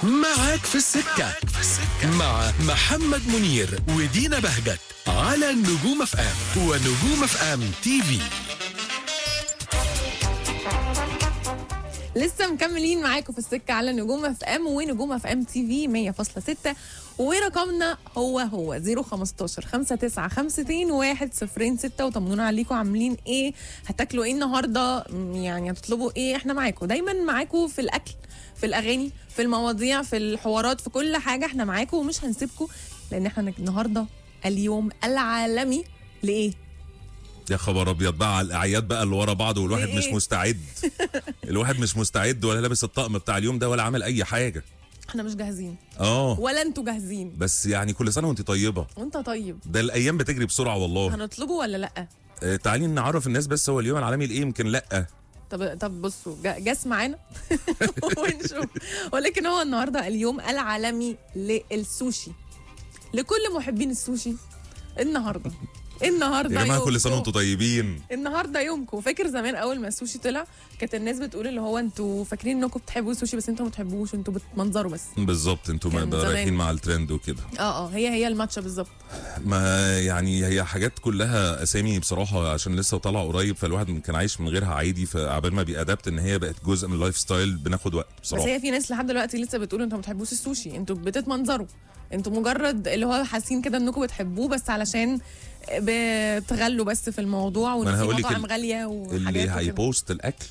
معاك في السكة مع محمد منير ودينا بهجت على النجوم اف ام ونجوم اف ام تي في لسه مكملين معاكم في السكه على نجوم اف ام ونجوم اف ام تي في 100.6 ورقمنا هو هو 015 5952 106 وطمنونا عليكم عاملين ايه هتاكلوا ايه النهارده م، يعني هتطلبوا ايه احنا معاكم دايما معاكم في الاكل في الاغاني في المواضيع في الحوارات في كل حاجه احنا معاكم ومش هنسيبكم لان احنا النهارده اليوم العالمي لايه يا خبر ابيض بقى على الاعياد بقى اللي ورا بعض والواحد ليه؟ مش مستعد الواحد مش مستعد ولا لابس الطقم بتاع اليوم ده ولا عامل اي حاجه احنا مش جاهزين اه ولا انتوا جاهزين بس يعني كل سنه وانت طيبه وانت طيب ده الايام بتجري بسرعه والله هنطلبه ولا لا آه تعالي نعرف الناس بس هو اليوم العالمي لايه يمكن لا طب طب بصوا جا- جاس معانا ونشوف ولكن هو النهارده اليوم العالمي للسوشي لكل محبين السوشي النهارده النهارده يا جماعه كل سنه يومكم. وانتم طيبين النهارده يومكم فاكر زمان اول ما السوشي طلع كانت الناس بتقول اللي هو انتوا فاكرين انكم بتحبوا السوشي بس انتوا ما بتحبوش انتوا بتمنظروا بس بالظبط انتوا كان ما- زمان. رايحين مع الترند وكده اه اه هي هي الماتشا بالظبط ما يعني هي حاجات كلها اسامي بصراحه عشان لسه طالعه قريب فالواحد كان عايش من غيرها عادي فعبال ما بيأدبت ان هي بقت جزء من اللايف ستايل بناخد وقت بس بصراحه هي في ناس لحد دلوقتي لسه بتقول انتوا ما بتحبوش السوشي انتوا بتتمنظروا انتوا مجرد اللي هو حاسين كده انكم بتحبوه بس علشان بتغلوا بس في الموضوع وان أنا في هقول لك مطاعم ال- غاليه وحاجات اللي وكده. هيبوست الاكل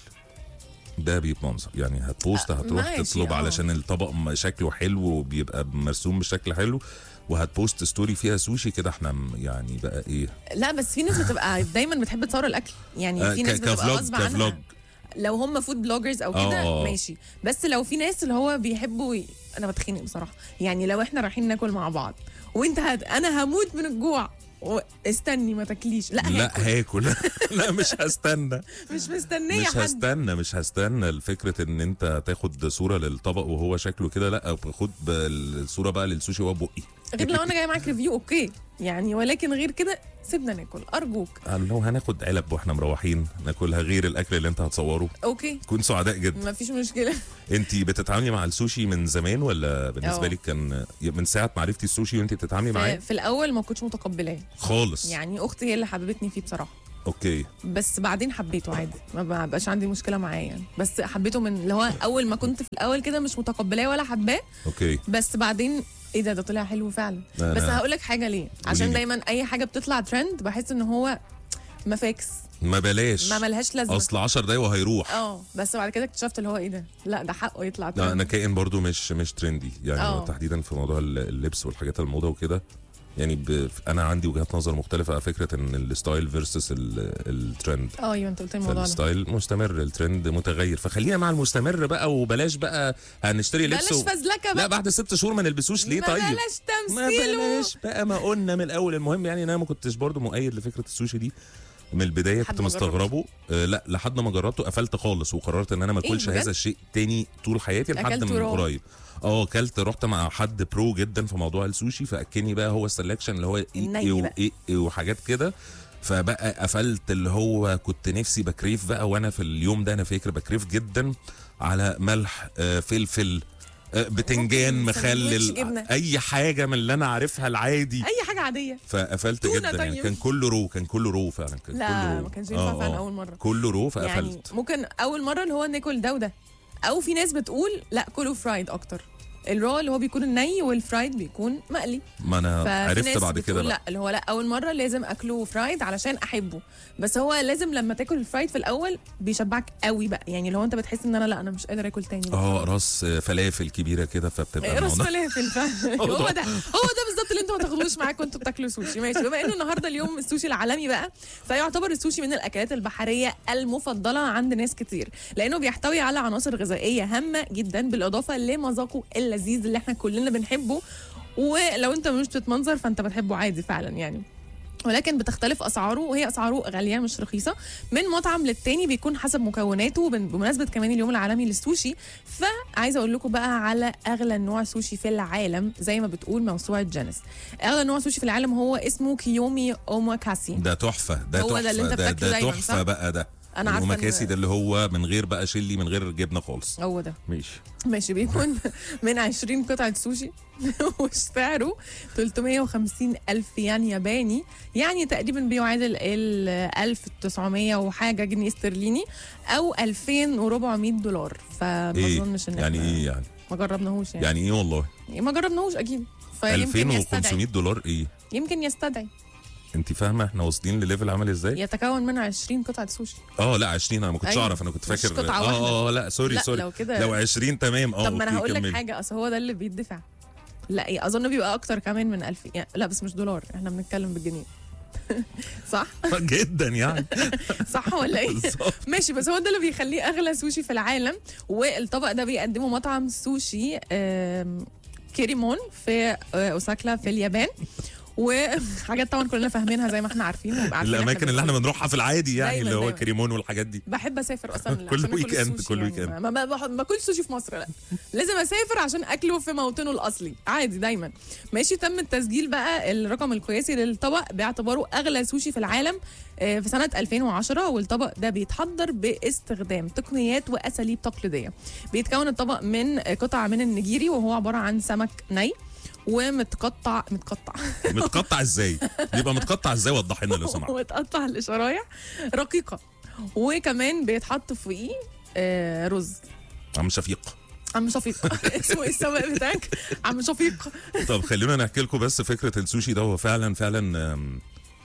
ده بيتمنظر يعني هتبوست هتروح ماشي، تطلب اه. علشان الطبق م- شكله حلو وبيبقى مرسوم بشكل حلو وهتبوست ستوري فيها سوشي كده احنا م- يعني بقى ايه لا بس في ناس بتبقى دايما بتحب تصور الاكل يعني آه، في ك- ناس بتبقى كفلوج غصب كفلوج عنها لو هم فود بلوجرز او اه، كده اه. ماشي بس لو في ناس اللي هو بيحبوا ي... انا بتخنق بصراحه يعني لو احنا رايحين ناكل مع بعض وانت هت... انا هموت من الجوع و... استني ما تاكليش لا, لا هاكل. هاكل لا مش هستنى مش مستنيه مش حد هستنى مش هستنى الفكرة ان انت تاخد صورة للطبق وهو شكله كده لا خد ب- الصورة بقى للسوشي وهو بقي غير لو انا جايه معاك ريفيو اوكي يعني ولكن غير كده سيبنا ناكل ارجوك لو هناخد علب واحنا مروحين ناكلها غير الاكل اللي انت هتصوره اوكي كون سعداء جدا ما فيش مشكله انت بتتعاملي مع السوشي من زمان ولا بالنسبه اه. لك كان من ساعه ما عرفتي السوشي وانت بتتعاملي معاه في, في الاول ما كنتش متقبلاه خالص يعني اختي هي اللي حببتني فيه بصراحه اوكي بس بعدين حبيته عادي ما بقاش عندي مشكله معاه يعني بس حبيته من اللي هو اول ما كنت في الاول كده مش متقبلاه ولا حباه اوكي بس بعدين ايه ده ده طلع حلو فعلا أنا- بس هقول لك حاجه ليه عشان قوليلي. دايما اي حاجه بتطلع ترند بحس ان هو مفاكس ما بلاش ما ملهاش لازمه اصل 10 دقايق وهيروح اه بس بعد كده اكتشفت اللي هو ايه ده لا ده حقه يطلع لا ترند انا كائن برضو مش مش ترندي يعني اه. تحديدا في موضوع اللبس والحاجات الموضه وكده يعني ب... انا عندي وجهات نظر مختلفه على فكره ان الستايل فيرسس الترند اه ايوه انت قلت لي الموضوع ده فالستايل مستمر الترند متغير فخلينا مع المستمر بقى وبلاش بقى هنشتري لبس بلاش و... فزلكه لا بقى بعد ست شهور ما نلبسوش ليه ما طيب بلاش ما تمثيله بلاش بقى ما قلنا من الاول المهم يعني إن انا ما كنتش برضو مؤيد لفكره السوشي دي من البدايه لحد كنت ما مستغربه آه لا لحد ما جربته قفلت خالص وقررت ان انا ما إيه اكلش بجد؟ هذا الشيء تاني طول حياتي لحد أكلته من raw. قريب اه اكلت رحت مع حد برو جدا في موضوع السوشي فاكلني بقى هو السلكشن اللي هو ايه الني ايه بقى. وايه إيه وحاجات كده فبقى قفلت اللي هو كنت نفسي بكريف بقى وانا في اليوم ده انا فاكر بكريف جدا على ملح آه فلفل آه بتنجان ممكن سندوتش مخلل جبنة. اي حاجه من اللي انا عارفها العادي اي حاجه عاديه فقفلت تونة جدا يعني طيب. كان كله رو كان كله رو فعلا كان لا، كله رو. ما كانش ينفع فعلا أول مرة. كله رو يعني فقفلت ممكن اول مره اللي هو ناكل ده وده او في ناس بتقول لا كلوا فرايد اكتر الرو اللي هو بيكون الني والفرايد بيكون مقلي ما انا ففي عرفت ناس بعد كده بتقول بقى لا اللي هو لا اول مره لازم اكله فرايد علشان احبه بس هو لازم لما تاكل الفرايد في الاول بيشبعك قوي بقى يعني لو انت بتحس ان انا لا انا مش قادر اكل تاني بقى. اه راس فلافل كبيره كده فبتبقى راس الموضوع- فلافل فعلا هو ده هو ده بالظبط اللي انتوا ما تاخدوش معاكم وانتوا بتاكلوا سوشي ماشي بما انه النهارده اليوم السوشي العالمي بقى فيعتبر السوشي من الاكلات البحريه المفضله عند ناس كتير لانه بيحتوي على عناصر غذائيه هامه جدا بالاضافه لمذاقه اللذيذ اللي احنا كلنا بنحبه ولو انت مش بتتمنظر فانت بتحبه عادي فعلا يعني ولكن بتختلف اسعاره وهي اسعاره غاليه مش رخيصه من مطعم للتاني بيكون حسب مكوناته بن- بمناسبه كمان اليوم العالمي للسوشي فعايزه اقول لكم بقى على اغلى نوع سوشي في العالم زي ما بتقول موسوعه جانس اغلى نوع سوشي في العالم هو اسمه كيومي اوماكاسي ده تحفه ده هو ده تحفه اللي انت ده, بتاكله ده دايما، تحفه صح؟ بقى ده انا عارفه الاوماكاسي إن- ده اللي هو من غير بقى شيلي من غير جبنه خالص هو ده ماشي ماشي بيكون من 20 قطعة سوشي وسعره 350 ألف ين ياباني يعني تقريبا بيعادل ال 1900 وحاجة جنيه استرليني أو 2400 دولار فما ايه أظنش إن يعني إحنا ايه يعني ما جربناهوش يعني, يعني ايه والله يعني ما جربناهوش أكيد فيمكن 2500 يستدعي دولار ايه يمكن يستدعي انت فاهمه احنا واصلين لليفل عامل ازاي يتكون من 20 قطعة سوشي اه لا 20 انا ما كنتش أيوة. اعرف انا كنت مش فاكر قطعة اه واحدة. اه لا سوري لا سوري لو كده لو 20 تمام اه طب ما انا أوكي، هقول لك كملي. حاجه اصل هو ده اللي بيدفع لا إيه، اظن بيبقى اكتر كمان من 1000 يعني لا بس مش دولار احنا بنتكلم بالجنيه صح جدا يعني صح ولا ايه بالظبط. ماشي بس هو ده اللي بيخليه اغلى سوشي في العالم والطبق ده بيقدمه مطعم سوشي آم، كيريمون في آه، اوساكا في اليابان وحاجات طبعا كلنا فاهمينها زي ما احنا عارفين وبقى عارفين الاماكن اللي احنا بناكل. بنروحها في العادي يعني دايماً، اللي هو دايماً. كريمون والحاجات دي بحب اسافر اصلا كل عشان آكل ويك إند، السوشي كل يعني. ويك إند. ما ما ما باخد- ما باكلش سوشي في مصر لا لازم اسافر عشان اكله في موطنه الاصلي عادي دايما ماشي تم التسجيل بقى الرقم القياسي للطبق باعتباره اغلى سوشي في العالم آه، في سنه 2010 والطبق ده بيتحضر باستخدام تقنيات واساليب تقليديه بيتكون الطبق من قطع من النجيري وهو عباره عن سمك ني ومتقطع متقطع متقطع ازاي بيبقى متقطع ازاي وضح لنا لو سمحت ومتقطع لشرايح رقيقه وكمان بيتحط فوقيه آه، رز عم شفيق عم شفيق اسمه ايه السواق بتاعك عم شفيق طب خلونا نحكي لكم بس فكره السوشي ده هو فعلا فعلا آم،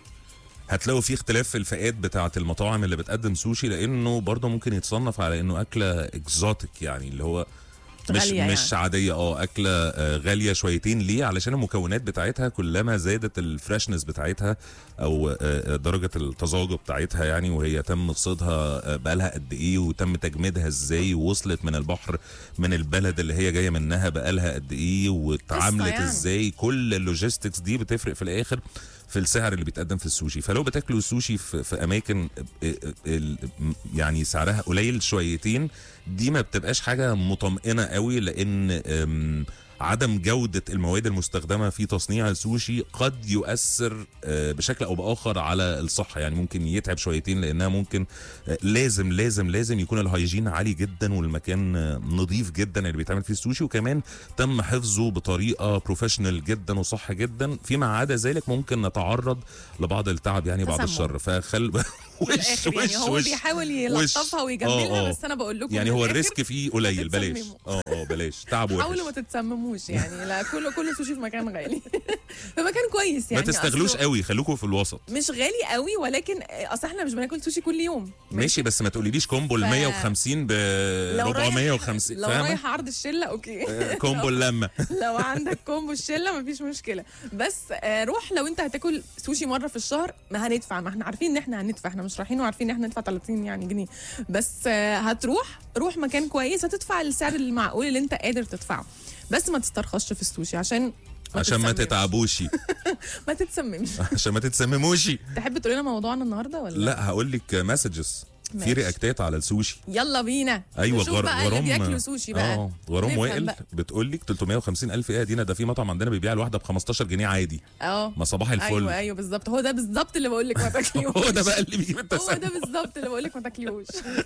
هتلاقوا فيه اختلاف في الفئات بتاعه المطاعم اللي بتقدم سوشي لانه برضه ممكن يتصنف على انه اكله اكزوتيك يعني اللي هو مش غالية مش يعني. عاديه اه اكله آه، غاليه شويتين ليه علشان المكونات بتاعتها كلما زادت الفريشنس بتاعتها او آه، آه، درجه التزاوج بتاعتها يعني وهي تم صيدها آه، بقالها قد ايه وتم تجميدها ازاي ووصلت من البحر من البلد اللي هي جايه منها بقالها قد ايه واتعاملت يعني. ازاي كل اللوجيستكس دي بتفرق في الاخر في السعر اللي بيتقدم في السوشي فلو بتاكلوا سوشي في, في اماكن آه، آه، ال- يعني سعرها قليل شويتين دي ما بتبقاش حاجه مطمئنه قوي لان أم، عدم جودة المواد المستخدمة في تصنيع السوشي قد يؤثر آه، بشكل أو بآخر على الصحة يعني ممكن يتعب شويتين لأنها ممكن آه، لازم لازم لازم يكون الهيجين عالي جدا والمكان آه، نظيف جدا اللي بيتعمل فيه السوشي وكمان تم حفظه بطريقة بروفيشنال جدا وصح جدا فيما عدا ذلك ممكن نتعرض لبعض التعب يعني بعد تسمم. الشر فخل في وش الاخر يعني وش هو وش بيحاول يلطفها آه، ويجملها آه. بس انا بقول لكم يعني من هو الآخر الريسك فيه قليل بلاش تتسمموا. اه اه بلاش تعب وحش حاولوا ما تتسمموش يعني لا كله كله سوشي في مكان غالي في مكان كويس ما يعني تستغلوش أصله قوي خلوكوا في الوسط مش غالي قوي ولكن اصل احنا مش بناكل سوشي كل يوم ماشي بس ما تقوليليش كومبو ال ف- 150 ب لو رايح- 450 لو فاهمه رايح عرض الشله اوكي آه، كومبو اللمه لو عندك كومبو الشله مفيش مشكله بس آه، روح لو انت هتاكل سوشي مره في الشهر ما هندفع ما احنا عارفين ان احنا هندفع احنا مش رايحين وعارفين ان احنا ندفع 30 يعني جنيه بس آه، هتروح روح مكان كويس هتدفع السعر المعقول اللي انت قادر تدفعه بس ما تسترخصش في السوشي عشان عشان ما تتسممش. تتعبوش ما تتسممش عشان ما تتسمموش تحب تقول لنا موضوعنا النهارده ولا لا هقول لك مسجز في ماشي. رياكتات على السوشي يلا بينا ايوه نشوف غر... بقى اللي غرام بياكلوا سوشي بقى اه غرام نفهم وائل بقى. بتقول لك 350 الف ايه يا دينا ده في مطعم عندنا بيبيع الواحده ب 15 جنيه عادي اه ما صباح الفل ايوه ايوه بالظبط هو ده بالظبط اللي بقول لك ما تاكليهوش هو ده بقى اللي بيجيب هو التسمم ده بالظبط اللي بقول لك ما تاكليهوش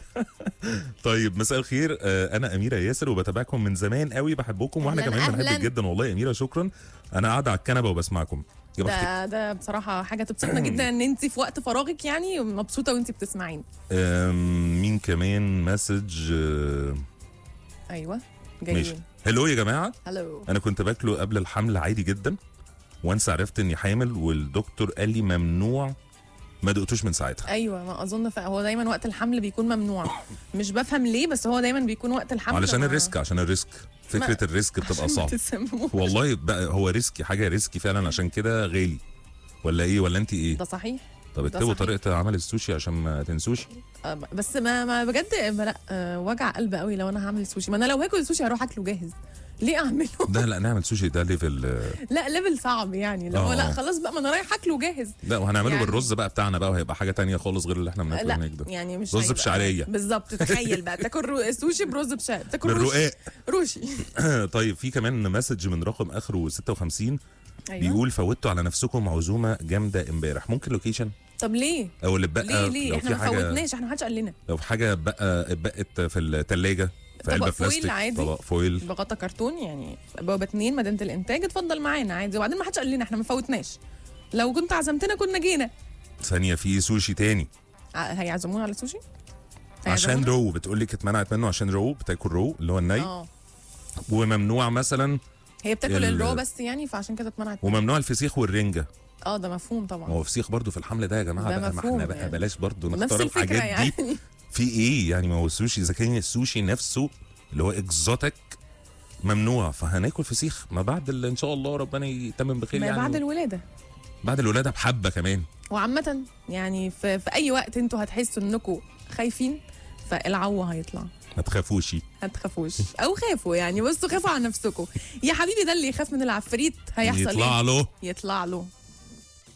طيب مساء الخير آه، انا اميره ياسر وبتابعكم من زمان قوي بحبكم واحنا أهلاً، كمان أهلاً. بنحبك جدا والله يا اميره شكرا انا قاعده على الكنبه وبسمعكم يا بختك ده ده بصراحه حاجه تبسطنا جدا ان انت في وقت فراغك يعني مبسوطه وانت بتسمعين آم، مين كمان مسج آه، ايوه ماشي جايين هلو يا جماعه هلو انا كنت باكله قبل الحمل عادي جدا وانس عرفت اني حامل والدكتور قال لي ممنوع ما دقتوش من ساعتها ايوه ما اظن ف... هو دايما وقت الحمل بيكون ممنوع مش بفهم ليه بس هو دايما بيكون وقت الحمل علشان ما- الريسك عشان الريسك فكره الريسك بتبقى عشان ما صعب تتسمموش. والله بقى هو ريسكي حاجه ريسكي فعلا عشان كده غالي ولا ايه ولا انت ايه ده صحيح طب ده اكتبوا صحيح. طريقه عمل السوشي عشان ما تنسوش آه، بس ما, ما بجد ما لا آه، وجع قلب قوي لو انا هعمل سوشي ما انا لو هاكل سوشي هروح اكله جاهز ليه اعمله ده لا نعمل سوشي ده ليفل آه، لا ليفل صعب يعني لو آه. لا خلاص بقى ما انا رايح اكله جاهز لا وهنعمله يعني- بالرز بقى بتاعنا بقى وهيبقى حاجه تانية خالص غير اللي احنا بناكله لا هناك ده يعني مش رز هيبقى- بشعريه. بالظبط تخيل بقى تاكل رو- سوشي برز بشعريه تاكل روشي بالرقاق روشي طيب في كمان مسج من رقم اخره 56 ايوه بيقول فوتوا على نفسكم عزومه جامده امبارح ممكن لوكيشن طب ليه او اللي ليه بقى ليه لو احنا في ما حاجه فوتناش احنا ما حدش قال لنا لو في حاجه بقى بقت في الثلاجه في طبق علبه فويل بلاستيك عادي. طبق فويل بغطا كرتون يعني بوابه اتنين مدينه الانتاج اتفضل معانا عادي وبعدين ما حدش قال لنا احنا ما فوتناش لو كنت عزمتنا كنا جينا ثانيه في سوشي تاني ع- هيعزمونا على سوشي عشان هيعزمونا؟ رو بتقول لك اتمنعت منه عشان رو بتاكل رو اللي هو الني اه وممنوع مثلا هي بتاكل ال- الرو بس يعني فعشان كده اتمنعت وممنوع الفسيخ والرنجه اه ده مفهوم طبعا ما هو فسيخ برضو في الحمل ده يا جماعه ده بقى ما مفهوم احنا بقى يعني. بلاش برضو نفس نختار الفكره الحاجات دي يعني في ايه يعني ما هو السوشي اذا كان السوشي نفسه اللي هو اكزوتيك ممنوع فهناكل فسيخ ما بعد ال- ان شاء الله ربنا يتمم بخير ما يعني بعد الولاده بعد الولاده بحبه كمان وعامة يعني في, في أي وقت انتوا هتحسوا انكم خايفين فالعو هيطلع ما تخافوش هتخافوش او خافوا يعني بصوا خافوا على نفسكم يا حبيبي ده اللي يخاف من العفريت هيحصل يطلع ايه له يطلع له